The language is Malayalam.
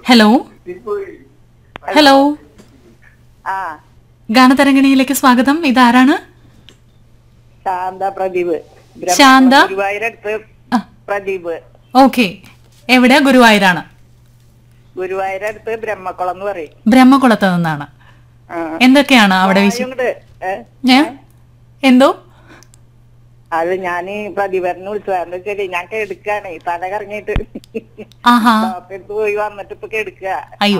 ഹലോ ഹലോ ആ ഗാനതരംഗിണിയിലേക്ക് സ്വാഗതം ഇതാരാണ് ശാന്ത പ്രദീപ് ബ്രഹ്മ- ശാന്ത? ഗുരുവായൂരടുത്ത് ആ. പ്രദീപ് ഓക്കെ എവിടെ ഗുരുവായൂരാണ് ഗുരുവായൂരടുത്ത് ബ്രഹ്മക്കുളം എന്ന് പറയും ബ്രഹ്മകുളത്ത് നിന്നാണ് ആ. എന്തൊക്കെയാണ് അവിടെ വിശ വായുണ്ട്. ഏ? ഏ? എന്തോ അത് ഞാൻ പ്രതിഭരനെ വിളിച്ചു എന്താ വെച്ചാല് ഞാൻ കെടുക്കാണ് തല കറങ്ങിയിട്ട് ആഹാ ഡോക്ടറെ അടുത്ത് പോയി വന്നിട്ട് ഇപ്പൊ കെടുക്കുക അയ്യോ